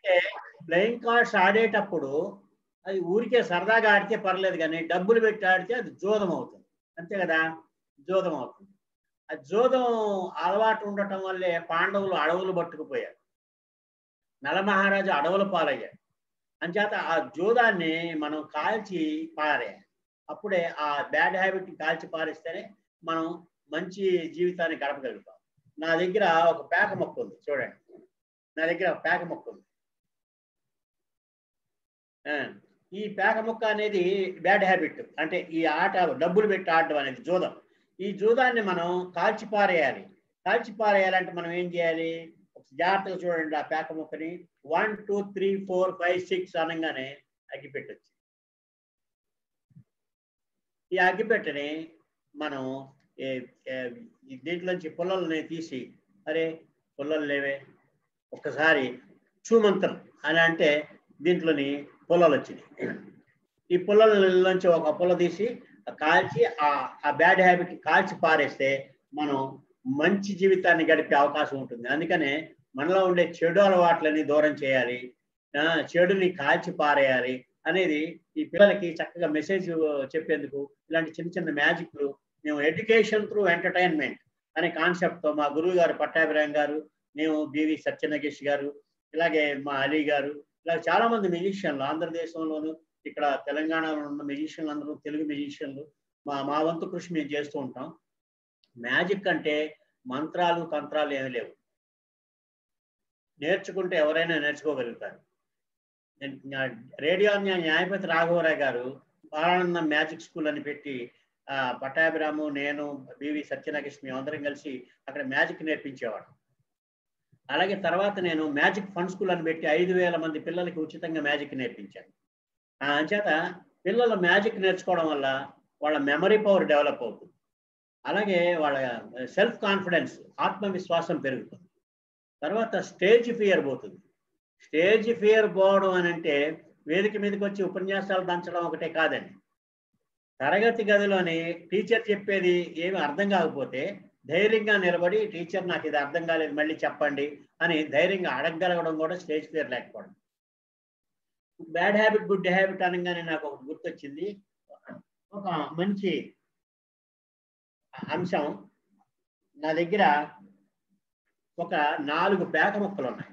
ఎందుకంటే playing cards ఆడేటప్పుడు అది ఊరికే సరదాగా ఆడితే పర్లేదు కానీ డబ్బులు పెట్టి ఆడితే అది జోదం అవుతుంది అంతే కదా జోదం అవుతుంది ఆ జోదం అలవాటు ఉండటం వల్లే పాండవులు అడవులు పట్టుకుపోయారు నలమహారాజు అడవుల పాలయ్యాడు అంచేత ఆ జోదాన్ని మనం కాల్చి పారేయాలి అప్పుడే ఆ బ్యాడ్ హ్యాబిట్ కాల్చి పారేస్తేనే మనం మంచి జీవితాన్ని గడపగలుగుతాం నా దగ్గర ఒక పేక మొక్క ఉంది చూడండి నా దగ్గర ఒక పేక మొక్క ఉంది ఆ, ఈ పేక మొక్క అనేది బ్యాడ్ హ్యాబిట్ అంటే ఈ ఆట డబ్బులు పెట్టి ఆడడం అనేది జూదం ఈ జూదాన్ని మనం కాల్చి పారేయాలి కాల్చి పారేయాలంటే మనం ఏం చేయాలి ఒక జాగ్రత్తగా చూడండి ఆ పేక మొక్కని one two three four five six అనగానే అగ్గిపెట్టొచ్చు ఈ అగ్గిపెట్టని మనం ఏ- ఏ- ఈ దీంట్లోంచి పుల్లల్ని తీసి అరే పుల్లలు లేవే ఒక్కసారి చూమంత్రం అని అంటే దీంట్లోని పుల్లలు వచ్చినాయి ఈ పుల్లలలోంచి ఒక పుల్ల తీసి కాల్చి ఆ ఆ బ్యాడ్ హ్యాబిట్ కాల్చి పారేస్తే మనం మంచి జీవితాన్ని గడిపే అవకాశం ఉంటుంది అందుకనే మనలో ఉండే చెడు అలవాట్లని దూరం చేయాలి ఆ, చెడుని కాల్చి పారేయాలి అనేది ఈ పిల్లలకి చక్కగా మెసేజ్ చెప్పేందుకు ఇలాంటి చిన్న చిన్న మ్యాజిక్లు మేము ఎడ్యుకేషన్ త్రూ ఎంటర్టైన్మెంట్ అనే కాన్సెప్ట్ తో మా గురువు గారు పట్టాభిరామ్ గారు మేము బివి సత్యనగేష్ గారు ఇలాగే మా అలీ గారు ఇలా చాలా మంది మ్యూజిషియన్లు ఆంధ్రదేశంలోను ఇక్కడ తెలంగాణలో ఉన్న మ్యూజిషియన్లు అందరూ తెలుగు మ్యూజిషియన్లు మా మా వంతు కృషి మేము చేస్తూ ఉంటాం మ్యాజిక్ అంటే మంత్రాలు తంత్రాలు ఏమీ లేవు నేర్చుకుంటే ఎవరైనా నేర్చుకోగలుగుతారు నేను నా రేడియో న్యా- న్యాయపతి రాఘవరావు గారు బాలానందం మ్యాజిక్ స్కూల్ అని పెట్టి ఆ, పట్టాభిరాము నేను బివి సత్యనాగేష్ మేము అందరం కలిసి అక్కడ మ్యాజిక్ నేర్పించేవాడు అలాగే తర్వాత నేను మ్యాజిక్ ఫండ్ స్కూల్ అని పెట్టి ఐదు వేల మంది పిల్లలకి ఉచితంగా మ్యాజిక్ నేర్పించాను ఆ, అంచేత పిల్లలు మ్యాజిక్ నేర్చుకోవడం వల్ల వాళ్ళ మెమరీ పవర్ డెవలప్ అవుతుంది అలాగే వాళ్ళ సెల్ఫ్ కాన్ఫిడెన్స్ ఆత్మవిశ్వాసం పెరుగుతుంది తర్వాత స్టేజ్ ఫియర్ పోతుంది స్టేజ్ ఫియర్ పోవడం అని అంటే వేదిక మీదకి వచ్చి ఉపన్యాసాలు దంచడం ఒకటే కాదండి తరగతి గదిలోని టీచర్ చెప్పేది ఏమి అర్థం కాకపోతే ధైర్యంగా నిలబడి టీచర్ నాకు ఇది అర్థం కాలేదు మళ్ళీ చెప్పండి అని ధైర్యంగా అడగగలగడం కూడా స్టేజ్ ఫియర్ లేకపోవడం బ్యాడ్ హ్యాబిట్ గుడ్ హ్యాబిట్ అనగానే నాకు ఒకటి గుర్తొచ్చింది ఒక మంచి అంశం నా దగ్గర ఒక నాలుగు పేక ముక్కలు ఉన్నాయి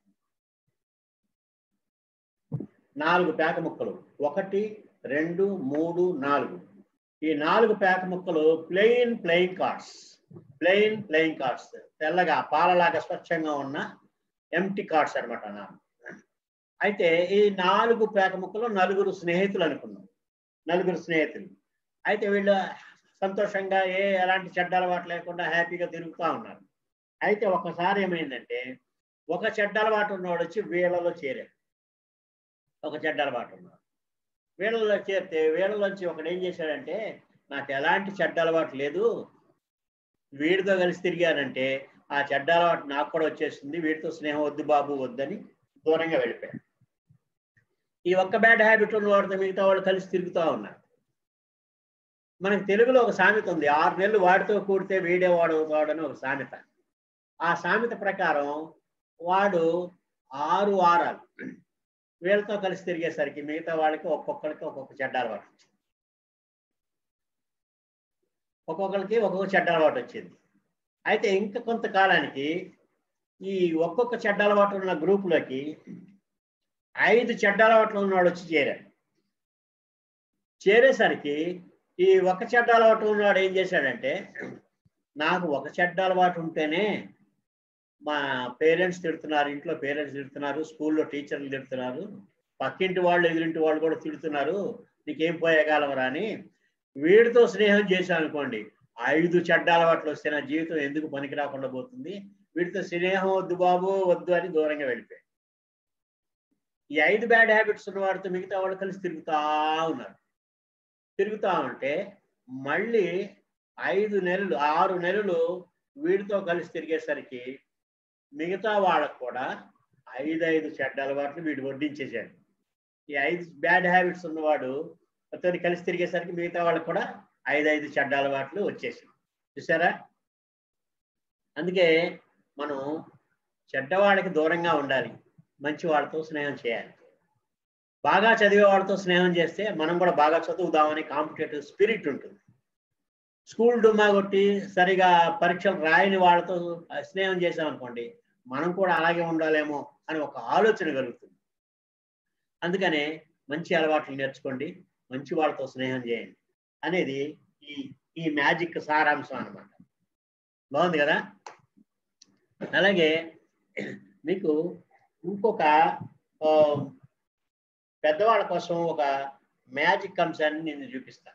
నాలుగు పేక ముక్కలు ఒకటి రెండు మూడు నాలుగు ఈ నాలుగు పేక ముక్కలు plain playing cards plain playing cards తెల్లగా పాలలాగా స్వచ్ఛంగా ఉన్న ఎంటీ కార్డ్స్ అనమాట నాలుగు అయితే ఈ నాలుగు పేక ముక్కలు నలుగురు స్నేహితులు అనుకున్నాం నలుగురు స్నేహితులు అయితే వీళ్ళు సంతోషంగా ఏ ఎలాంటి చెడ్డ అలవాటు లేకుండా హ్యాపీగా తిరుగుతూ ఉన్నారు అయితే ఒకసారి ఏమైందంటే ఒక చెడ్డ అలవాటు ఉన్నవాడు వచ్చి వీళ్ళలో చేరాడు ఒక చెడ్డ అలవాటు ఉన్నాడు వీళ్ళలో చేరితే వీళ్ళలోంచి ఒకడు ఏం చేశాడంటే నాకు ఎలాంటి చెడ్డ అలవాటు లేదు వీడితో కలిసి తిరిగానంటే ఆ చెడ్డ అలవాటు నాకు కూడా వచ్చేస్తుంది వీడితో స్నేహం వద్దు బాబు వద్దని దూరంగా వెళ్ళిపోయాడు ఈ ఒక్క బ్యాడ్ హ్యాబిట్ ఉన్న వాడితో మిగతా వాళ్ళు కలిసి తిరుగుతూ ఉన్నారు మనకి తెలుగులో ఒక సామెత ఉంది ఆరు నెలలు వాడితో కూడితే వీడే వాడు వాడని ఒక సామెత ఆ సామెత ప్రకారం వాడు ఆరు వారాలు వీళ్ళతో కలిసి తిరిగేసరికి మిగతా వాళ్ళకి ఒక్కొక్కరికి ఒక్కొక్క చెడ్డ అలవాటు వచ్చింది ఒక్కొక్కరికి ఒక్కొక్క చెడ్డ అలవాటు వచ్చింది అయితే ఇంకా కొంతకాలానికి ఈ ఒక్కొక్క చెడ్డ అలవాటు ఉన్న గ్రూపులోకి ఐదు చెడ్డ అలవాట్లు ఉన్నవాడు వచ్చి చేరాడు చేరేసరికి ఈ ఒక చెడ్డ అలవాటు ఉన్నవాడు ఏం చేశాడంటే నాకు ఒక చెడ్డ అలవాటు ఉంటేనే మా పేరెంట్స్ తిడుతున్నారు ఇంట్లో పేరెంట్స్ తిడుతున్నారు స్కూల్లో టీచర్లు తిడుతున్నారు పక్కింటి వాళ్ళు ఎదురింటి వాళ్ళు కూడా తిడుతున్నారు నీకేం పోయేగాలవరా అని వీడితో స్నేహం చేశాను అనుకోండి ఐదు చెడ్డ అలవాట్లు వస్తే నా జీవితం ఎందుకు పనికి రాకుండా పోతుంది వీడితో స్నేహం వద్దు బాబు వద్దు అని దూరంగా వెళ్ళిపోయాడు ఈ ఐదు బ్యాడ్ హ్యాబిట్స్ ఉన్న వాడితో మిగతా వాళ్ళు కలిసి తిరుగుతా ఉన్నారు తిరుగుతా ఉంటే మళ్ళీ ఐదు నెలలు ఆరు నెలలు వీడితో కలిసి తిరిగేసరికి మిగతా వాళ్ళకు కూడా ఐదు ఐదు చెడ్డ అలవాట్లు వీడు వడ్డించేశాడు ఈ ఐదు బ్యాడ్ హ్యాబిట్స్ ఉన్నవాడు అతని కలిసి తిరిగేసరికి మిగతా వాళ్ళకు కూడా ఐదు ఐదు చెడ్డ అలవాట్లు వచ్చేసాయి చూసారా అందుకే మనం చెడ్డవాడికి దూరంగా ఉండాలి మంచి వాళ్ళతో స్నేహం చేయాలి బాగా చదివే వాళ్ళతో స్నేహం చేస్తే మనం కూడా బాగా చదువుదామని కాంపిటేటివ్ స్పిరిట్ ఉంటుంది స్కూల్ డుమ్మా కొట్టి సరిగా పరీక్షలు రాయని వాళ్ళతో స్నేహం చేసామనుకోండి మనం కూడా అలాగే ఉండాలేమో అని ఒక ఆలోచన కలుగుతుంది అందుకనే మంచి అలవాట్లు నేర్చుకోండి మంచి వాళ్ళతో స్నేహం చేయండి అనేది ఈ ఈ మ్యాజిక్ సారాంశం అన్నమాట బాగుంది కదా అలాగే మీకు ఇంకొక ఆ, పెద్దవాళ్ళ కోసం ఒక మ్యాజిక్ అంశాన్ని నేను చూపిస్తాను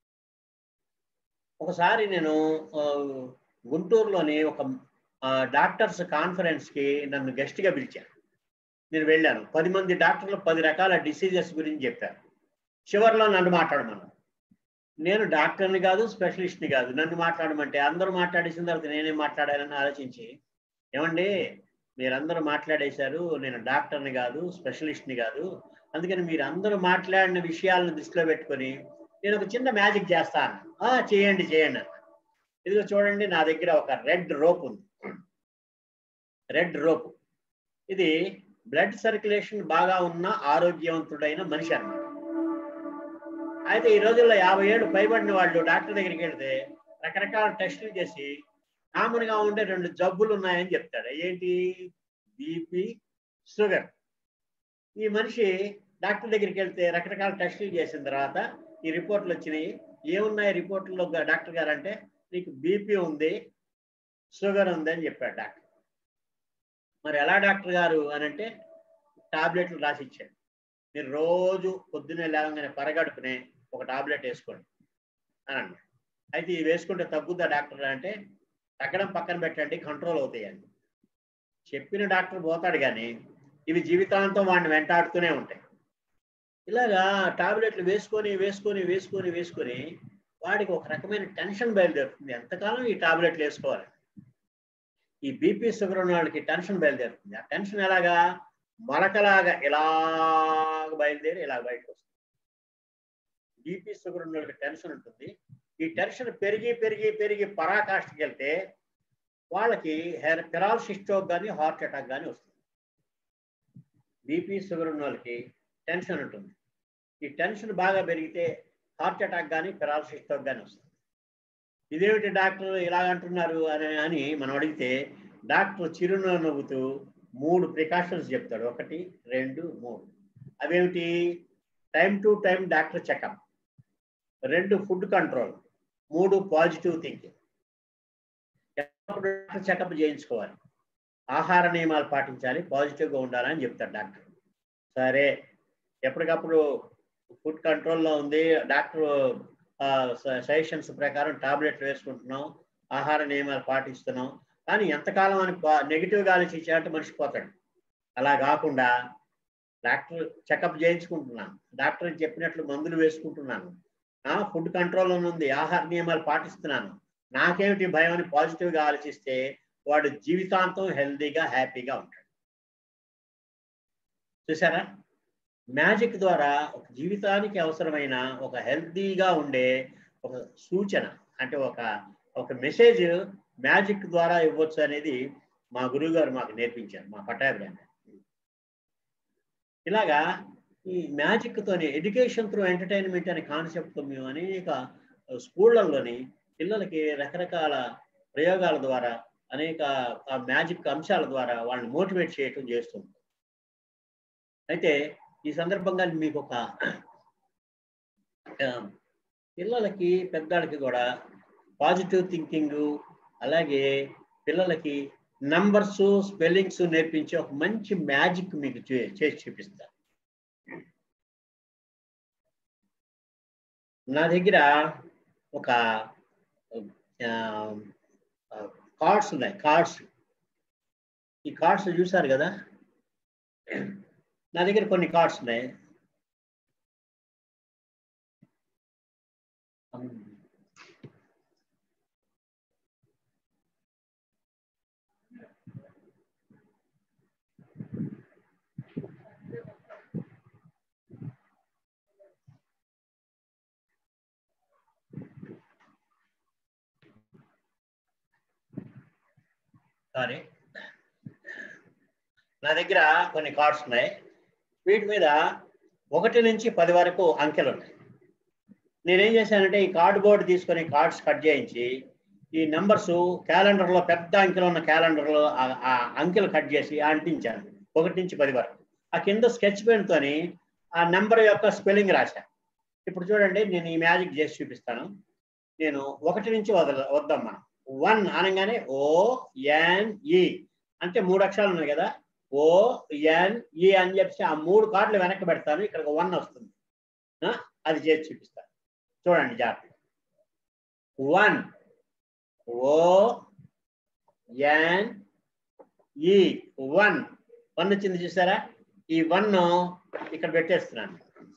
ఒకసారి నేను ఆ, గుంటూరులోని ఒక ఆ, డాక్టర్స్ కాన్ఫరెన్స్ కి నన్ను గెస్ట్ గా పిలిచారు నేను వెళ్ళాను పది మంది డాక్టర్లు పది రకాల డిసీజెస్ గురించి చెప్పారు చివరిలో నన్ను మాట్లాడమన్నారు నేను డాక్టర్ని కాదు స్పెషలిస్ట్ని కాదు నన్ను మాట్లాడమంటే అందరూ మాట్లాడేసిన తర్వాత నేనేం మాట్లాడాలని ఆలోచించి ఏమండి మీరందరూ మాట్లాడేశారు నేను డాక్టర్ని కాదు స్పెషలిస్ట్ని కాదు అందుకని మీరు అందరూ మాట్లాడిన విషయాలను దృష్టిలో పెట్టుకొని నేను ఒక చిన్న మ్యాజిక్ చేస్తాను ఆ చేయండి చేయండి అన్న ఇదిగో చూడండి నా దగ్గర ఒక రెడ్ రోప్ ఉంది రెడ్ రోప్ ఇది బ్లడ్ సర్క్యులేషన్ బాగా ఉన్న ఆరోగ్యవంతుడైన మనిషి అన్నమాట అయితే ఈ రోజుల్లో యాభై ఏళ్ళు పైబడిన వాళ్ళు డాక్టర్ దగ్గరికి వెళ్తే రకరకాల టెస్టులు చేసి కామన్గా ఉండే రెండు జబ్బులు ఉన్నాయని చెప్తాడు ఏంటి బీపీ షుగర్ ఈ మనిషి డాక్టర్ దగ్గరికి వెళ్తే రకరకాల టెస్టులు చేసిన తర్వాత ఈ రిపోర్ట్లు వచ్చినాయి ఏమున్నాయి రిపోర్ట్లో డాక్టర్ గారు అంటే నీకు బీపీ ఉంది షుగర్ ఉంది అని చెప్పాడు డాక్టర్ మరి ఎలా డాక్టర్ గారు అని అంటే టాబ్లెట్లు రాసి ఇచ్చాడు మీరు రోజు పొద్దున్నే లేవగానే పరగడుపునే ఒక టాబ్లెట్ వేసుకోండి అని అన్నాడు అయితే ఇవి వేసుకుంటే తగ్గుద్దా డాక్టర్ అంటే తగ్గడం పక్కన పెట్టండి కంట్రోల్ అవుతాయండి చెప్పిన డాక్టర్ పోతాడు కానీ ఇవి జీవితాంతం వాడిని వెంటాడుతూనే ఉంటాయి ఇలాగా టాబ్లెట్లు వేసుకొని వేసుకొని వేసుకొని వేసుకొని వాడికి ఒక రకమైన టెన్షన్ బయలుదేరుతుంది ఎంతకాలం ఈ టాబ్లెట్లు వేసుకోవాలి ఈ బీపీ షుగర్ ఉన్న వాళ్ళకి టెన్షన్ బయలుదేరుతుంది ఆ టెన్షన్ ఎలాగా మొలకలాగా ఇలాగ బయలుదేరి ఇలా బయటకు వస్తుంది బీపీ షుగర్ ఉన్న వాళ్ళకి టెన్షన్ ఉంటుంది ఈ టెన్షన్ పెరిగి పెరిగి పెరిగి పరాకాష్ఠకి వెళ్తే వాళ్ళకి హెర్ పెరాలసిస్ స్ట్రోక్ కానీ హార్ట్ అటాక్ కానీ వస్తుంది బీపీ షుగర్ ఉన్న వాళ్ళకి టెన్షన్ ఉంటుంది ఈ టెన్షన్ బాగా పెరిగితే హార్ట్ అటాక్ కానీ పెరాలసిస్ స్ట్రోక్ కానీ వస్తుంది ఇదేమిటి డాక్టర్ ఇలా అంటున్నారు అని అని మనం అడిగితే డాక్టర్ చిరునవ్వు నవ్వుతూ మూడు ప్రికాషన్స్ చెప్తాడు ఒకటి రెండు మూడు అవేమిటి time to time doctor checkup రెండు ఫుడ్ కంట్రోల్ మూడు పాజిటివ్ థింకింగ్ డాక్టర్ చెకప్ చేయించుకోవాలి ఆహార నియమాలు పాటించాలి పాజిటివ్గా ఉండాలని చెప్తాడు డాక్టర్ సరే ఎప్పటికప్పుడు ఫుడ్ కంట్రోల్లో ఉంది డాక్టర్ సజెషన్స్ ప్రకారం టాబ్లెట్లు వేసుకుంటున్నాం ఆహార నియమాలు పాటిస్తున్నాం కానీ ఎంతకాలం అని నెగిటివ్గా ఆలోచించాలంటే మనిషి పోతాడు అలా కాకుండా డాక్టర్ చెకప్ చేయించుకుంటున్నాను డాక్టర్ చెప్పినట్లు మందులు వేసుకుంటున్నాను ఫుడ్ కంట్రోల్లో ఉంది ఆహార నియమాలు పాటిస్తున్నాను నాకేమిటి భయం అని పాజిటివ్గా ఆలోచిస్తే వాడు జీవితాంతం హెల్దీగా హ్యాపీగా ఉంటాడు చూసారా మ్యాజిక్ ద్వారా ఒక జీవితానికి అవసరమైన ఒక హెల్తీగా ఉండే ఒక సూచన అంటే ఒక ఒక మెసేజ్ మ్యాజిక్ ద్వారా ఇవ్వచ్చు అనేది మా గురువు గారు మాకు నేర్పించారు మా పట్టాభిరామ ఇలాగా ఈ మ్యాజిక్ తోని ఎడ్యుకేషన్ త్రూ ఎంటర్టైన్మెంట్ అనే కాన్సెప్ట్ మేము అనేక స్కూళ్ళల్లోని పిల్లలకి రకరకాల ప్రయోగాల ద్వారా అనేక మ్యాజిక్ అంశాల ద్వారా వాళ్ళని మోటివేట్ చేయటం చేస్తుంది అయితే ఈ సందర్భంగా మీకు ఒక పిల్లలకి పెద్దలకి కూడా పాజిటివ్ థింకింగ్ అలాగే పిల్లలకి నంబర్స్ స్పెల్లింగ్స్ నేర్పించే ఒక మంచి మ్యాజిక్ మీకు చేసి చూపిస్తా నా దగ్గర ఒక కార్డ్స్ ఉన్నాయి కార్డ్స్ ఈ కార్డ్స్ చూసారు కదా నా దగ్గర కొన్ని కార్డ్స్ ఉన్నాయి సారీ నా దగ్గర కొన్ని కార్డ్స్ ఉన్నాయి వీటి మీద ఒకటి నుంచి పది వరకు అంకెలు ఉన్నాయి నేనేం చేశానంటే ఈ కార్డ్ బోర్డు తీసుకొని కార్డ్స్ కట్ చేయించి ఈ నెంబర్స్ క్యాలెండర్లో పెద్ద అంకెలు ఉన్న క్యాలెండర్లో ఆ- ఆ అంకెలు కట్ చేసి అంటించాను ఒకటి నుంచి పది వరకు ఆ కింద స్కెచ్ పెన్తోని ఆ నెంబర్ యొక్క స్పెల్లింగ్ రాశాను ఇప్పుడు చూడండి నేను ఈ మ్యాజిక్ చేసి చూపిస్తాను నేను ఒకటి నుంచి వదల వద్దాం మనం వన్ అనగానే ఓ ఎన్ ఈ అంటే మూడు అక్షరాలు ఉన్నాయి కదా ఓ ఎన్ ఈ అని చెప్పి ఆ మూడు కార్డులు వెనక్కి పెడతాను ఇక్కడ వన్ వస్తుంది ఆ, అది చేసి చూపిస్తాను చూడండి జాగ్రత్త వన్ ఓ ఎన్ ఈ వన్ వన్ వచ్చింది చూసారా ఈ వన్ ఇక్కడ పెట్టేస్తున్నాను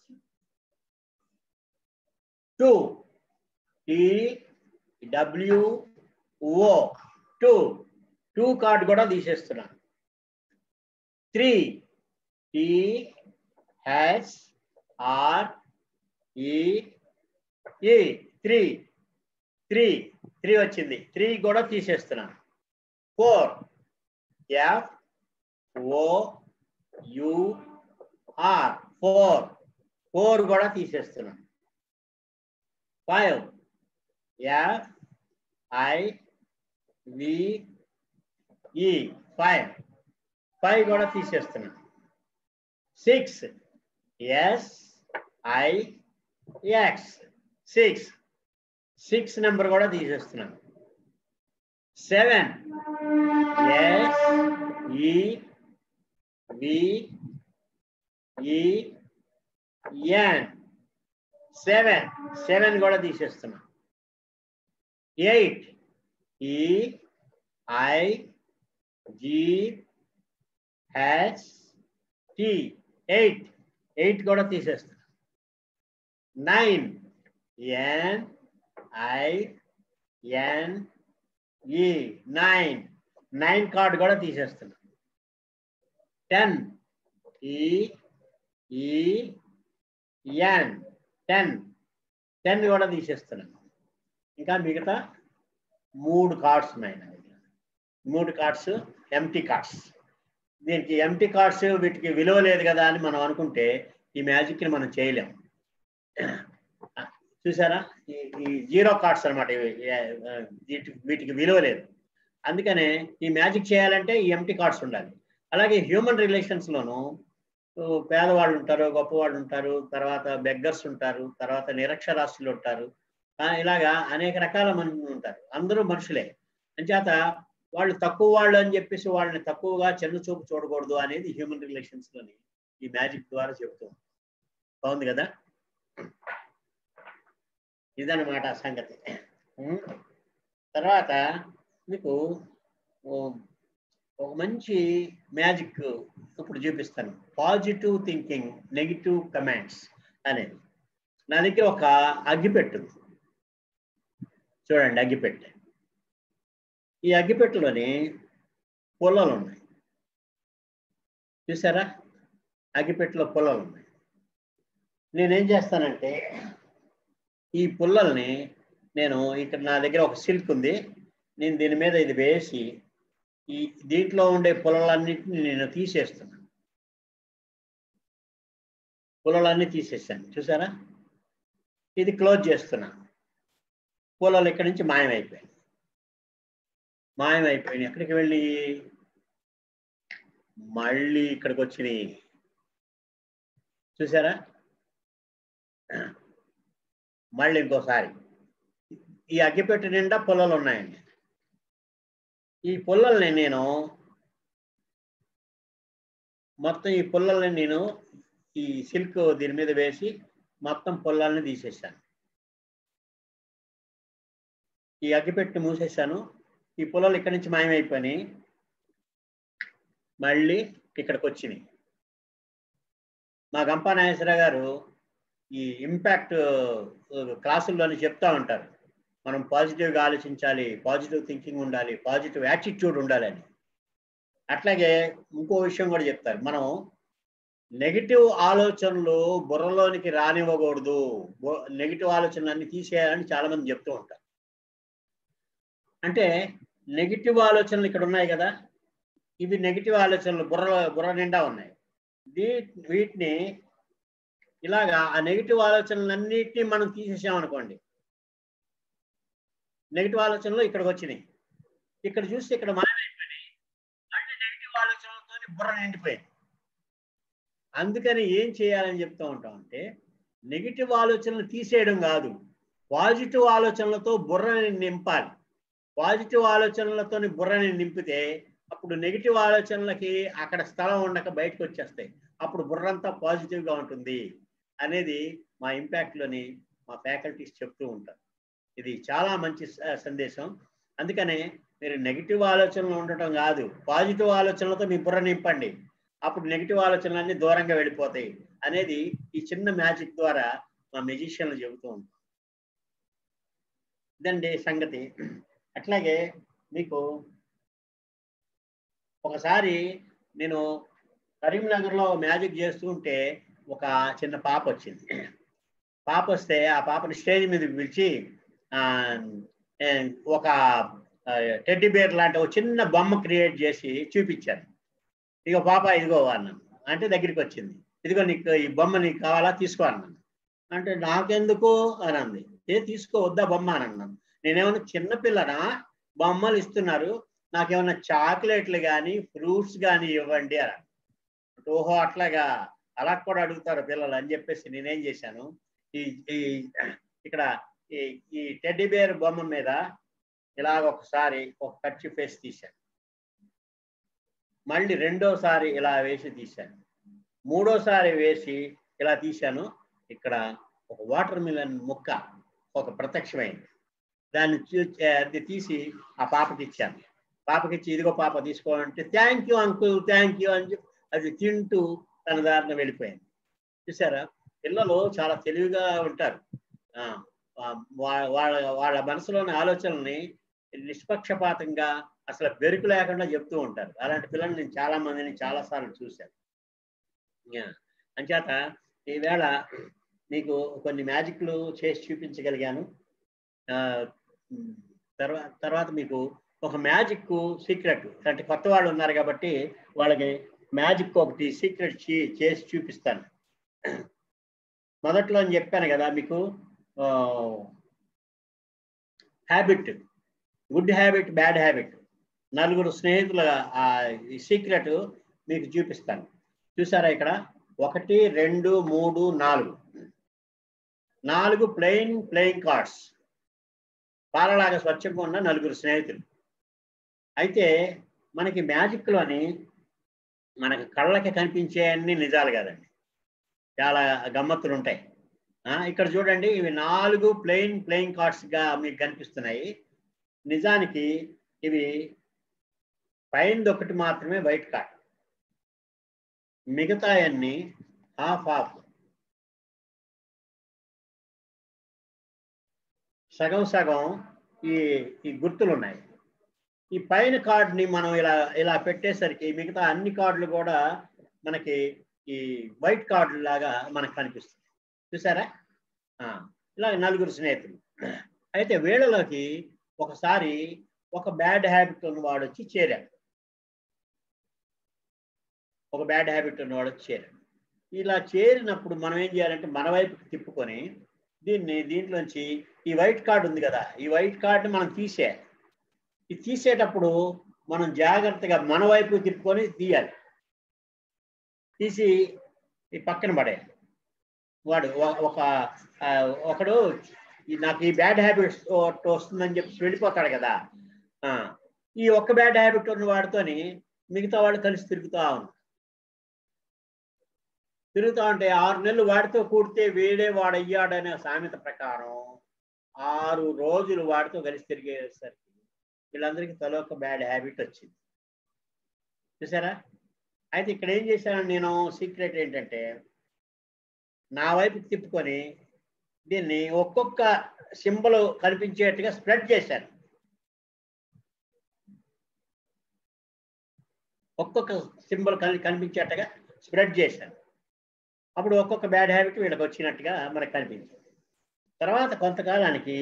two T W O two two card కూడా తీసేస్తున్నాను three T H R E E three three three వచ్చింది త్రీ కూడా తీసేస్తున్నాను four F O U R four four కూడా తీసేస్తున్నాను ఫైవ్ ఎఫ్ ఐ వి ఈ ఫైవ్ ఫైవ్ కూడా తీసేస్తున్నాను six S I X six six number కూడా తీసేస్తున్నాను సెవెన్ ఎస్ ఈ వి ఈ ఎన్ సెవెన్ సెవెన్ కూడా తీసేస్తున్నా eight E I G H T eight eight కూడా తీసేస్తున్నా నైన్ ఎన్ ఐ ఎన్ ఈ నైన్ నైన్ కార్డ్ కూడా తీసేస్తున్నా టెన్ ఈ ఈ ఎన్ టెన్ టెన్ కూడా తీసేస్తున్నాను ఇంకా మిగతా మూడు కార్డ్స్ ఉన్నాయి నా దగ్గర మూడు కార్డ్స్ ఎంటీ కార్డ్స్ దీనికి ఎంటీ కార్డ్స్ వీటికి విలువ లేదు కదా అని మనం అనుకుంటే ఈ మ్యాజిక్ని మనం చేయలేం చూసారా ఈ- ఈ జీరో కార్డ్స్ అనమాట వీటికి విలువ లేదు అందుకనే ఈ మ్యాజిక్ చేయాలంటే ఈ ఎంటీ కార్డ్స్ ఉండాలి అలాగే హ్యూమన్ రిలేషన్స్ లోను ఓ, పేదవాళ్ళు ఉంటారు గొప్పవాళ్ళు ఉంటారు తర్వాత బెగ్గర్స్ ఉంటారు తర్వాత నిరక్షరాస్యులు ఉంటారు ఆ, ఇలాగా అనేక రకాల మనుషులు ఉంటారు అందరూ మనుషులే అంచేత వాళ్ళు తక్కువ వాళ్ళు అని చెప్పేసి వాళ్ళని తక్కువగా చిన్న చూపు చూడకూడదు అనేది హ్యూమన్ రిలేషన్స్ లోని ఈ మ్యాజిక్ ద్వారా చెబుతాం బాగుంది కదా ఇదన్నమాట ఆ సంగతి ఉం? తర్వాత మీకు ఓ, ఒక మంచి మ్యాజిక్ ఇప్పుడు చూపిస్తాను పాజిటివ్ థింకింగ్ నెగిటివ్ కమాండ్స్ అనేది నా దగ్గర ఒక అగ్గిపెట్టు ఉంది. చూడండి అగ్గిపెట్టె ఈ అగ్గిపెట్టెలోని పుల్లలు ఉన్నాయి చూసారా అగ్గిపెట్టెలో పుల్లలు ఉన్నాయి నేనేం చేస్తానంటే ఈ పుల్లల్ని నేను ఇక్కడ నా దగ్గర ఒక సిల్క్ ఉంది నేను దీని మీద ఇది వేసి ఈ దీంట్లో ఉండే పుల్లలన్నింటినీ నేను తీసేస్తున్నాను పుల్లలన్నీ తీసేసాను చూసారా ఇది క్లోజ్ చేస్తున్నా పుల్లలు ఇక్కడి నుంచి మాయమైపోయాయి మాయమైపోయినాయి ఎక్కడికి వెళ్ళి మళ్ళీ ఇక్కడికి వచ్చినాయి చూసారా మళ్ళీ ఇంకోసారి ఈ అగ్గిపెట్టె నిండా పుల్లలు ఉన్నాయండి ఈ పుల్లల్ని నేను మొత్తం ఈ పుల్లల్ని నేను ఈ సిల్క్ దీని మీద వేసి మొత్తం పుల్లల్ని తీసేసాను ఈ అగ్గిపెట్టి మూసేసాను ఈ పుల్లలు ఇక్కడి నుంచి మాయమైపోయినాయి మళ్ళీ ఇక్కడికి వచ్చినాయి మా గంపా నాగేశ్వర గారు ఈ ఇంపాక్ట్ క్లాసుల్లోని చెప్తా ఉంటారు మనం పాజిటివ్గా ఆలోచించాలి పాజిటివ్ థింకింగ్ ఉండాలి పాజిటివ్ యాటిట్యూడ్ ఉండాలని అట్లాగే ఇంకో విషయం కూడా చెప్తారు మనం నెగిటివ్ ఆలోచనలు బుర్రలోనికి రానివ్వకూడదు నెగిటివ్ ఆలోచనలన్నీ తీసేయాలని చాలా మంది చెప్తూ ఉంటారు అంటే నెగిటివ్ ఆలోచనలు ఇక్కడ ఉన్నాయి కదా ఇవి నెగిటివ్ ఆలోచనలు బుర్ర బుర్ర నిండా ఉన్నాయి దీ వీటిని ఇలాగా ఆ నెగిటివ్ ఆలోచనలన్నిటినీ మనం తీసేసాం అనుకోండి నెగిటివ్ ఆలోచనలు ఇక్కడికి వచ్చినాయి ఇక్కడ చూస్తే ఇక్కడ మాయమైపోయినాయి మళ్ళీ నెగిటివ్ ఆలోచనలతో బుర్ర నిండిపోయింది అందుకని ఏం చేయాలని చెప్తూ ఉంటాం అంటే నెగిటివ్ ఆలోచనలు తీసేయడం కాదు పాజిటివ్ ఆలోచనలతో బుర్రని నింపాలి పాజిటివ్ ఆలోచనలతో బుర్రని నింపితే అప్పుడు నెగిటివ్ ఆలోచనలకి అక్కడ స్థలం ఉండక బయటకు వచ్చేస్తాయి అప్పుడు బుర్రంతా పాజిటివ్గా ఉంటుంది అనేది మా ఇంపాక్ట్లోని మా ఫ్యాకల్టీస్ చెప్తూ ఉంటారు ఇది చాలా మంచి స- సందేశం అందుకనే మీరు నెగిటివ్ ఆలోచనలు ఉండటం కాదు పాజిటివ్ ఆలోచనలతో మీ బుర్ర నింపండి అప్పుడు నెగిటివ్ ఆలోచనలన్నీ దూరంగా వెళ్ళిపోతాయి అనేది ఈ చిన్న మ్యాజిక్ ద్వారా మా మెజిషియన్లు చెబుతూ ఉంటాం ఇదండి సంగతి అట్లాగే మీకు ఒకసారి నేను కరీంనగర్లో మ్యాజిక్ చేస్తూ ఉంటే ఒక చిన్న పాప వచ్చింది పాప వస్తే ఆ పాపని స్టేజ్ మీద పిలిచి ఆ, ఏ, ఒక టెడ్డీ బేర్ లాంటి ఒక చిన్న బొమ్మ క్రియేట్ చేసి చూపించాను ఇక పాప ఇదిగో అన్నాను అంటే దగ్గరికి వచ్చింది ఇదిగో నీకు ఈ బొమ్మ నీకు కావాలా తీసుకో అన్నాను అంటే నాకెందుకు అని అంది ఏ తీసుకో వద్దా బొమ్మ అని అన్నాను నేనేమన్నా చిన్నపిల్లనా బొమ్మలు ఇస్తున్నారు నాకేమన్నా చాక్లెట్లు కానీ ఫ్రూట్స్ కానీ ఇవ్వండి అని అన్నాను. ఓహో అట్లాగా అలా కూడా అడుగుతారు పిల్లలు అని చెప్పేసి నేనేం చేశాను ఈ ఈ ఇక్కడ ఈ ఈ టెడ్డీ బేర్ బొమ్మ మీద ఇలాగ ఒకసారి ఒక కచ్చి ఫేస్ తీశాను మళ్ళీ రెండోసారి ఇలా వేసి తీశాను మూడోసారి వేసి ఇలా తీశాను ఇక్కడ ఒక వాటర్ మిలన్ ముక్క ఒక ప్రత్యక్షమైంది దాన్ని చూ- అది తీసి ఆ పాపకి ఇచ్చాను పాపకి ఇచ్చి ఇదిగో పాప తీసుకోవాలంటే thank you uncle thank you అని చెప్పి అది తింటూ తన దారిన వెళ్ళిపోయింది చూసారా పిల్లలు చాలా తెలివిగా ఉంటారు ఆ, వా- వాళ్ళ వాళ్ళ మనసులోని ఆలోచనల్ని నిష్పక్షపాతంగా అసలు బెరుకు లేకుండా చెప్తూ ఉంటారు అలాంటి పిల్లల్ని నేను చాలా మందిని చాలా సార్లు చూశాను యా. అంచేత ఈవేళ మీకు కొన్ని మ్యాజిక్లు చేసి చూపించగలిగాను ఆ, ఉమ్, తర్వాత తర్వాత మీకు ఒక మ్యాజిక్ సీక్రెట్ అంటే కొత్త వాళ్ళు ఉన్నారు కాబట్టి వాళ్ళకి మ్యాజిక్ ఒకటి సీక్రెట్ చేసి చూపిస్తాను మొదట్లో అని చెప్పాను కదా మీకు habit good habit bad habit నలుగురు స్నేహితుల ఆ, ఈ సీక్రెట్ మీకు చూపిస్తాను చూసారా ఇక్కడ ఒకటి రెండు మూడు నాలుగు నాలుగు ప్లెయిన్ ప్లేయింగ్ కార్డ్స్ పాలలాగా స్వచ్ఛంగా ఉన్న నలుగురు స్నేహితులు అయితే మనకి మ్యాజిక్లోని మనకి కళ్ళకి కనిపించే అన్ని నిజాలు కాదండి చాలా గమ్మత్తులు ఉంటాయి ఆ, ఇక్కడ చూడండి ఇవి నాలుగు ప్లెయిన్ ప్లేయింగ్ కార్డ్స్ గా మీకు కనిపిస్తున్నాయి నిజానికి ఇవి పైనది ఒకటి మాత్రమే వైట్ కార్డ్ మిగతా అన్ని హాఫ్ హాఫ్ సగం సగం ఈ ఈ గుర్తులు ఉన్నాయి ఈ పైన కార్డుని మనం ఇలా ఇలా పెట్టేసరికి మిగతా అన్ని కార్డులు కూడా మనకి ఈ వైట్ కార్డు లాగా మనకు కనిపిస్తుంది చూసారా ఆ, ఇలా నలుగురు స్నేహితులు అయితే వీళ్ళలోకి ఒకసారి ఒక బ్యాడ్ హ్యాబిట్ ఉన్నవాడు వచ్చి చేరాడు ఒక బ్యాడ్ హ్యాబిట్ ఉన్నవాడు వచ్చి చేరాడు ఇలా చేరినప్పుడు మనం ఏం చేయాలంటే మన వైపుకి తిప్పుకొని దీన్ని దీంట్లోంచి ఈ వైట్ కార్డు ఉంది కదా ఈ వైట్ కార్డుని మనం తీసేయాలి ఇది తీసేటప్పుడు మనం జాగ్రత్తగా మన వైపు తిప్పుకొని తీయాలి తీసి ఈ పక్కన పడేయాలి వాడు ఒ- ఒక ఆ, ఒకడు ఈ నాకు ఈ బ్యాడ్ హ్యాబిట్స్ వస్తుందని చెప్పి వెళ్ళిపోతాడు కదా ఆ, ఈ ఒక్క బ్యాడ్ హ్యాబిట్ ఉన్న వాడితోని మిగతా వాడు కలిసి తిరుగుతా ఉన్నాడు తిరుగుతా ఉంటే ఆరు నెలలు వాడితో కూడితే వీడే వాడయ్యాడనే సామెత ప్రకారం ఆరు రోజులు వాడితో కలిసి తిరిగేసరికి వీళ్ళందరికీ తల ఒక బ్యాడ్ హ్యాబిట్ వచ్చింది చూసారా అయితే ఇక్కడ ఏం చేశాను నేను సీక్రెట్ ఏంటంటే నా వైపుకి తిప్పుకొని దీన్ని ఒక్కొక్క సింబల్ కనిపించేట్టుగా స్ప్రెడ్ చేశాను ఒక్కొక్క సింబల్ కనిపించేట్టుగా స్ప్రెడ్ చేశాను అప్పుడు ఒక్కొక్క బ్యాడ్ హ్యాబిట్ వీళ్ళకి వచ్చినట్టుగా మనకు కనిపించింది తర్వాత కొంతకాలానికి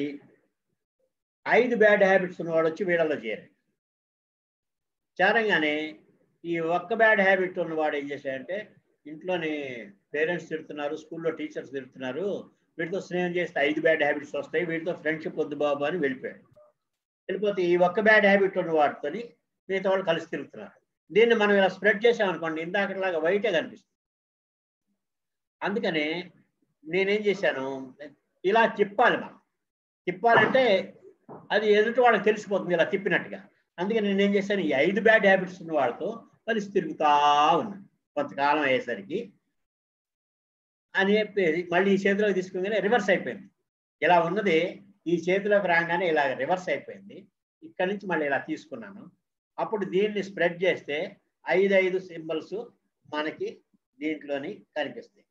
ఐదు బ్యాడ్ హ్యాబిట్స్ ఉన్నవాడు వచ్చి వీళ్ళలో చేరాడు చేరంగానే ఈ ఒక్క బ్యాడ్ హ్యాబిట్ ఉన్నవాడు ఏం చేశాడంటే ఇంట్లోని పేరెంట్స్ తిడుతున్నారు స్కూల్లో టీచర్స్ తిడుతున్నారు వీటితో స్నేహం చేస్తే ఐదు బ్యాడ్ హ్యాబిట్స్ వస్తాయి వీటితో ఫ్రెండ్షిప్ వద్దు బాబు అని వెళ్ళిపోయాడు వెళ్ళిపోతే ఈ ఒక్క బ్యాడ్ హ్యాబిట్ ఉన్న వాటితోని మిగతా వాళ్ళు కలిసి తిరుగుతున్నారు దీన్ని మనం ఇలా స్ప్రెడ్ చేసామనుకోండి ఇందాకలాగా వైటే కనిపిస్తుంది అందుకనే నేనేం చేశాను ఇలా తిప్పాలి మనం తిప్పాలంటే అది ఎదుటి వాళ్ళకి తెలిసిపోతుంది ఇలా తిప్పినట్టుగా అందుకని నేనేం చేశాను ఈ ఐదు బ్యాడ్ హ్యాబిట్స్ ఉన్న వాళ్ళతో కలిసి తిరుగుతా ఉన్నాను కొంతకాలం అయ్యేసరికి అని చెప్పేసి మళ్ళీ ఈ చేతిలోకి తీసుకుని రివర్స్ అయిపోయింది ఇలా ఉన్నది ఈ చేతిలోకి రాగానే ఇలా రివర్స్ అయిపోయింది ఇక్కడి నుంచి మళ్ళీ ఇలా తీసుకున్నాను అప్పుడు దీన్ని స్ప్రెడ్ చేస్తే ఐదు ఐదు సింబల్స్ మనకి దీంట్లోని కనిపిస్తాయి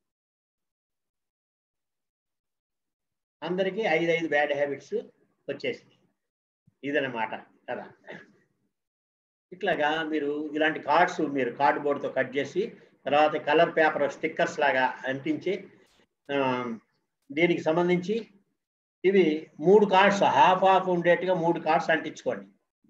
అందరికీ ఐదు ఐదు బ్యాడ్ హ్యాబిట్స్ వచ్చేసింది ఇదనమాట కదా ఇట్లాగా మీరు ఇలాంటి కార్డ్స్ మీరు కార్డ్ బోర్డ్తో కట్ చేసి తర్వాత కలర్ పేపర్ స్టిక్కర్స్ లాగా అంటించి దీనికి సంబంధించి ఇవి మూడు కార్డ్స్ హాఫ్ హాఫ్ ఉండేట్టుగా మూడు కార్డ్స్ అంటించుకోండి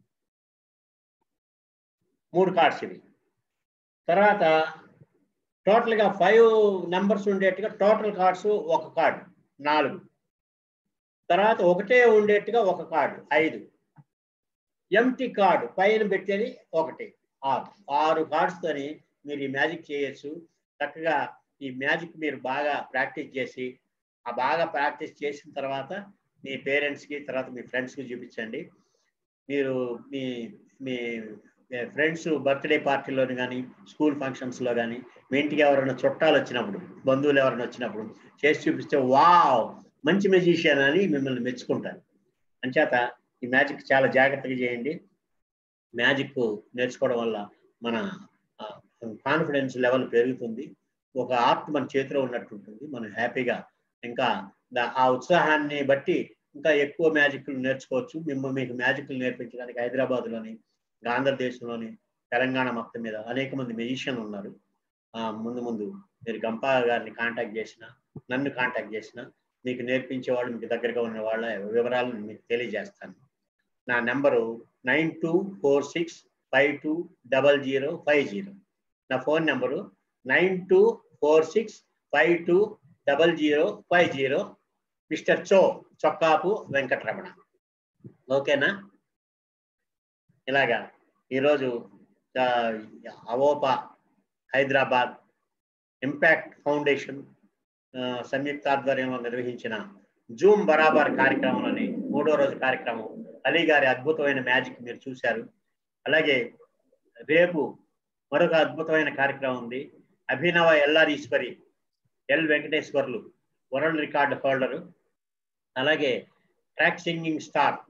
మూడు కార్డ్స్ ఇవి తర్వాత టోటల్గా ఫైవ్ నెంబర్స్ ఉండేట్టుగా టోటల్ కార్డ్స్ ఒక కార్డు నాలుగు తర్వాత ఒకటే ఉండేట్టుగా ఒక కార్డు ఐదు ఎంటీ కార్డు పైన పెట్టేది ఒకటి ఆరు ఆరు కార్డ్స్తోని మీరు ఈ మ్యాజిక్ చేయొచ్చు చక్కగా ఈ మ్యాజిక్ మీరు బాగా ప్రాక్టీస్ చేసి ఆ బాగా ప్రాక్టీస్ చేసిన తర్వాత మీ పేరెంట్స్కి తర్వాత మీ ఫ్రెండ్స్కి చూపించండి మీరు మీ మీ ఫ్రెండ్స్ బర్త్డే పార్టీలోని కానీ స్కూల్ ఫంక్షన్స్లో కానీ మీ ఇంటికి ఎవరైనా చుట్టాలు వచ్చినప్పుడు బంధువులు ఎవరైనా వచ్చినప్పుడు చేసి చూపిస్తే వావ్ మంచి మెజిషియన్ అని మిమ్మల్ని మెచ్చుకుంటారు అంచేత ఈ మ్యాజిక్ చాలా జాగ్రత్తగా చేయండి మ్యాజిక్ నేర్చుకోవడం వల్ల మన కాన్ఫిడెన్స్ లెవెల్ పెరుగుతుంది ఒక ఆర్ట్ మన చేతిలో ఉన్నట్టు ఉంటుంది మనం హ్యాపీగా ఇంకా ఆ ఉత్సాహాన్ని బట్టి ఇంకా ఎక్కువ మ్యాజిక్లు నేర్చుకోవచ్చు మిమ్మల్ని మీకు మ్యాజిక్లు నేర్పించడానికి హైదరాబాద్లోని ఆంధ్రదేశంలోని తెలంగాణ మొత్తం మీద అనేక మంది మెజిషియన్లు ఉన్నారు ముందు ముందు మీరు గంపా గారిని కాంటాక్ట్ చేసిన నన్ను కాంటాక్ట్ చేసిన మీకు నేర్పించే వాళ్ళు మీకు దగ్గరగా ఉన్న వాళ్ళ వివరాలను మీకు తెలియజేస్తాను నా number nine two four six five two double zero five zero నా phone number nine two four six five two double zero five zero mister చో చొక్కాపు వెంకటరమణ ఓకేనా ఇలాగా ఈరోజు అవోపా హైదరాబాద్ ఇంపాక్ట్ ఫౌండేషన్ సంయుక్త ఆధ్వర్యంలో నిర్వహించిన జూమ్ బరాబర్ కార్యక్రమంలోని మూడో రోజు కార్యక్రమం అలీ గారి అద్భుతమైన మ్యాజిక్ మీరు చూశారు అలాగే రేపు మరొక అద్భుతమైన కార్యక్రమం ఉంది అభినవ L R Eswari L Venkateswarlu world record holder అలాగే ట్రాక్ సింగింగ్ స్టార్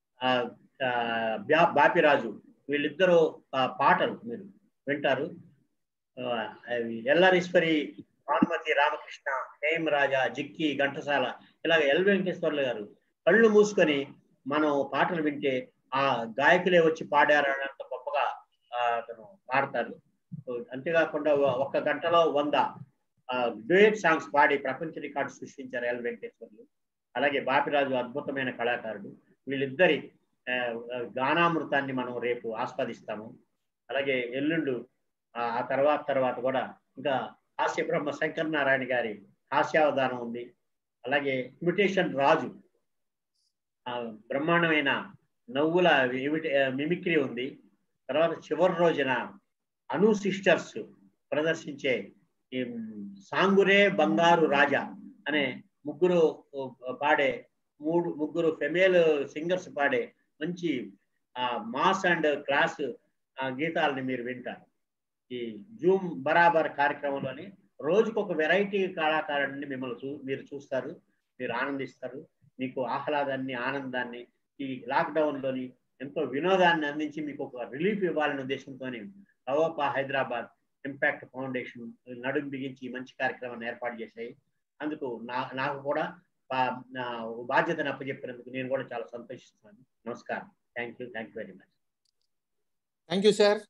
బాపిరాజు వీళ్ళిద్దరూ పాటలు మీరు వింటారు ఎల్ఆరీశ్వరి భానుమతి రామకృష్ణ హేమ్ రాజా జిక్కి ఘంటసాల ఇలాగ ఎల్ వెంకటేశ్వర్లు గారు కళ్ళు మూసుకొని మనం పాటలు వింటే ఆ గాయకులే వచ్చి పాడారన్నంత గొప్పగా అతను పాడతారు అంతేకాకుండా ఒక్క గంటలో వంద డ్యూయట్ సాంగ్స్ పాడి ప్రపంచ రికార్డు సృష్టించారు ఎల్ వెంకటేశ్వర్లు అలాగే బాపిరాజు అద్భుతమైన కళాకారుడు వీళ్ళిద్దరి గానామృతాన్ని మనం రేపు ఆస్వాదిస్తాము అలాగే ఎల్లుండు ఆ తర్వాత తర్వాత కూడా ఇంకా హాస్య బ్రహ్మ శంకర్ నారాయణ గారి హాస్యావధానం ఉంది అలాగే ఇమిటేషన్ రాజు బ్రహ్మాండమైన నవ్వుల మిమిక్రీ ఉంది తర్వాత చివరి రోజున అను సిస్టర్స్ ప్రదర్శించే సాంగురే బంగారు రాజా అనే ముగ్గురు పాడే మూడు ముగ్గురు ఫెమేల్ సింగర్స్ పాడే మంచి మాస్ అండ్ క్లాస్ గీతాలని మీరు వింటారు ఈ జూమ్ బరాబర్ కార్యక్రమంలోని రోజుకొక వెరైటీ కళాకారుడిని మిమ్మల్ని చూ మీరు చూస్తారు మీరు ఆనందిస్తారు మీకు ఆహ్లాదాన్ని ఆనందాన్ని ఈ లాక్డౌన్లోని ఎంతో వినోదాన్ని అందించి మీకు ఒక రిలీఫ్ ఇవ్వాలనే ఉద్దేశంతోనే అవోపా హైదరాబాద్ ఇంపాక్ట్ ఫౌండేషన్ నడుం బిగించి మంచి కార్యక్రమాన్ని ఏర్పాటు చేశాయి అందుకు నా నాకు కూడా బాధ్యతను అప్పచెప్పినందుకు నేను కూడా చాలా సంతోషిస్తున్నాను నమస్కారం thank you thank you very much thank you sir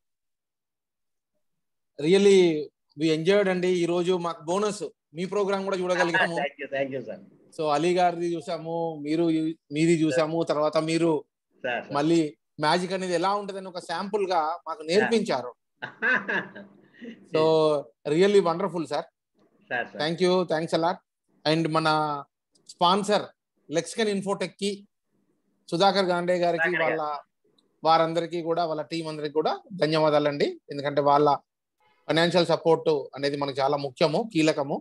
really we enjoyed అండి ఈ రోజు మాకు బోనస్ మీ ప్రోగ్రామ్ కూడా చూడగలిగాము thank you sir so Ali గారిది చూసాము మీరు మీది చూసాము తర్వాత మీరు మళ్ళీ మ్యాజిక్ అనేది ఎలా ఉంటదని ఒక శాంపుల్ గా మాకు నేర్పించారు so really wonderful sir sir sir thank you thanks a lot and మన స్పాన్సర్ లెక్సికన్ ఇన్ఫోటెక్ కి సుధాకర్ గాండే గారికి సుధాకర్ వాళ్ళ వారందరికీ కూడా వాళ్ళ టీం అందరికి కూడా ధన్యవాదాలండి ఎందుకంటే వాళ్ళ ఫైనాన్షియల్ సపోర్ట్ అనేది మనకు చాలా ముఖ్యము కీలకము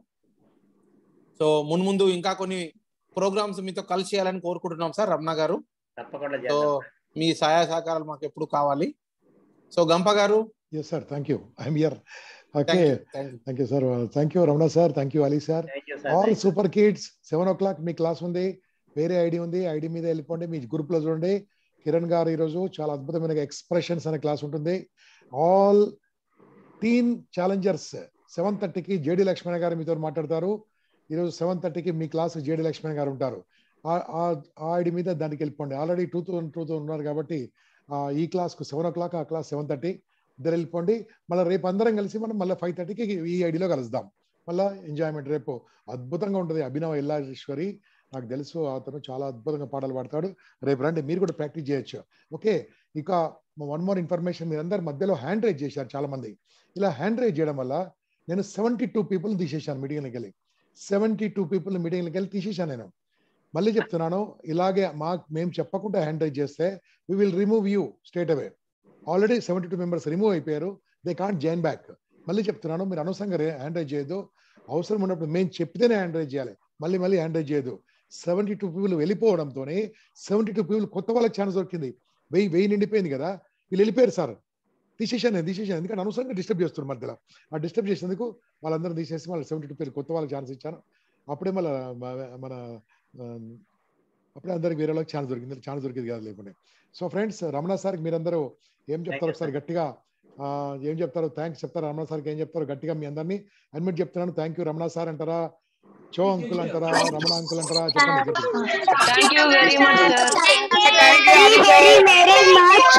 సో మున్ముందు ఇంకా కొన్ని ప్రోగ్రామ్స్ మీతో కలిసి చేయాలని కోరుకుంటున్నాం సార్ రమణ గారు తప్పకుండా సో చేద్దాం మీ సహాయ సహకారాలు మాకు ఎప్పుడు కావాలి సో గంప గారు Yes, sir. Thank you. I'm here. Thank Okay. You thank you Thank you, sir. Uh, Thank you, Ramana sir. Thank you, Ali sir. Thank you sir all super kids seven o'clock మీ class ఉంది వేరే ID ఉంది ID మీద వెళ్ళిపోండి మీ group లో చూడండి కిరణ్ గారు ఈరోజు చాలా అద్భుతమైన ఎక్స్ప్రెషన్స్ అనే క్లాస్ ఉంటుంది ఆల్ టీన్ ఛాలెంజర్స్ సెవెన్ థర్టీకి జేడి లక్ష్మణ గారు మీతో మాట్లాడతారు ఈరోజు సెవెన్ థర్టీకి మీ క్లాస్ జేడి లక్ష్మణ గారు ఉంటారు ఆ- ఆ- ఆ ఐడి మీద దానికి వెళ్ళిపోండి already two thousand two thousand ఉన్నారు కాబట్టి ఆ, ఈ క్లాస్కు సెవెన్ ఓ క్లాక్ ఆ క్లాస్ సెవెన్ థర్టీ ఇద్దరు వెళ్ళిపోండి మళ్ళీ రేపు అందరం కలిసి మనం మళ్ళీ ఫైవ్ థర్టీకి ఈ ఐడిలో కలుద్దాం మళ్ళీ ఎంజాయ్మెంట్ రేపు అద్భుతంగా ఉంటుంది అభినవ్ ఎల్లాశ్వరి నాకు తెలుసు అతను చాలా అద్భుతంగా పాటలు పాడతాడు రేపు రండి మీరు కూడా ప్రాక్టీస్ చేయొచ్చు ఓకే ఇక వన్ మోర్ ఇన్ఫర్మేషన్ మీరు అందరు మధ్యలో హ్యాండ్ రైజ్ చేశారు చాలా మంది ఇలా హ్యాండ్ రైజ్ చేయడం వల్ల నేను సెవెంటీ టూ పీపుల్ తీసేశాను మీటింగ్కి వెళ్ళి సెవెంటీ టూ పీపుల్ మీటింగ్కి వెళ్ళి తీసేశాను నేను మళ్ళీ చెప్తున్నాను ఇలాగే మా మేము చెప్పకుండా హ్యాండ్ రైజ్ చేస్తే we will remove you straight away already seventy two members remove అయిపోయారు దే కాంట్ జాయిన్ బ్యాక్ మళ్ళీ చెప్తున్నాను మీరు అనవసరంగా హ్యాండ్ రైజ్ చేయొద్దు అవసరం ఉన్నప్పుడు మేము చెప్తేనే హ్యాండ్ రైజ్ చేయాలి మళ్ళీ మళ్ళీ హ్యాండ్ రైజ్ చేయదు సెవెంటీ టూ పీపుల్ వెళ్ళిపోవడంతో సెవెంటీ టూ పీపుల్ కొత్త వాళ్ళకి ఛాన్స్ దొరికింది వెయ్యి వెయ్యి నిండిపోయింది కదా వీళ్ళు వెళ్ళిపోయారు సార్ తీసేసాను నేను తీసేసాను ఎందుకంటే అనవసరంగా డిస్టర్బ్ చేస్తున్నారు మధ్యలో ఆ డిస్టర్బ్ చేసినందుకు వాళ్ళందరూ తీసేసి మళ్ళీ సెవెంటీ టూ పీపుల్ కొత్త వాళ్ళకి ఛాన్స్ ఇచ్చాను అప్పుడే మళ్ళీ మన ఆ, అప్పుడే అందరికి వేరే వాళ్ళకి ఛాన్స్ దొరికింది ఛాన్స్ దొరికింది కదా లేకుండా సో ఫ్రెండ్స్ రమణ సార్కి మీరందరూ ఏం చెప్తారు you, ఒకసారి గట్టిగా ఆ, ఏం చెప్తారు థ్యాంక్స్ చెప్తారు రమణ సార్కి ఏం చెప్తారు గట్టిగా మీ అందరినీ అడ్మిట్ చెప్తున్నాను థ్యాంక్ యూ రమణ సార్ అంటారా చో అంకుల్ అంటారా రమణ అంకుల్ అంటారా చెప్పండి గట్టిగా. Thank you very much, sir. very, very, very much.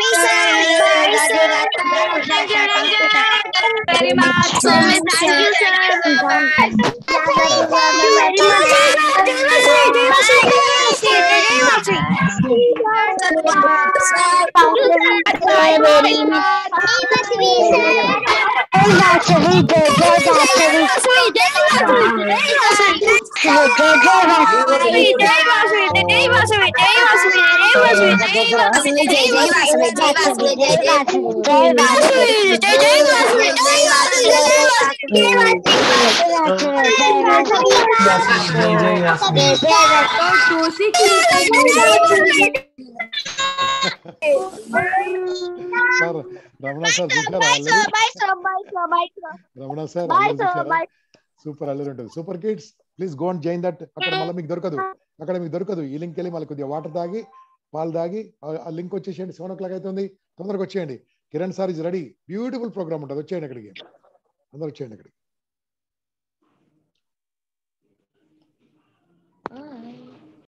Very much, So, thank you, sir. Sir Ramana sir చూసారా already Ramana sir Bye, already sir. చూసారా Bye. సూపర్ అల్లరి ఉంటుంది super kids please go and join that అక్కడ మళ్ళీ మీకు దొరకదు అక్కడ మీకు దొరకదు ఈ లింక్ వెళ్ళి మళ్ళీ కొద్దిగా వాటర్ తాగి పాలు తాగి ఆ- ఆ లింక్ వచ్చేసేయండి సెవెన్ ఓ క్లాక్ అవుతుంది తొందరగా వచ్చేయండి Kiran sir is ready beautiful programme ఉంటుంది వచ్చేయండి అక్కడికి అందరూ వచ్చేయండి అక్కడికి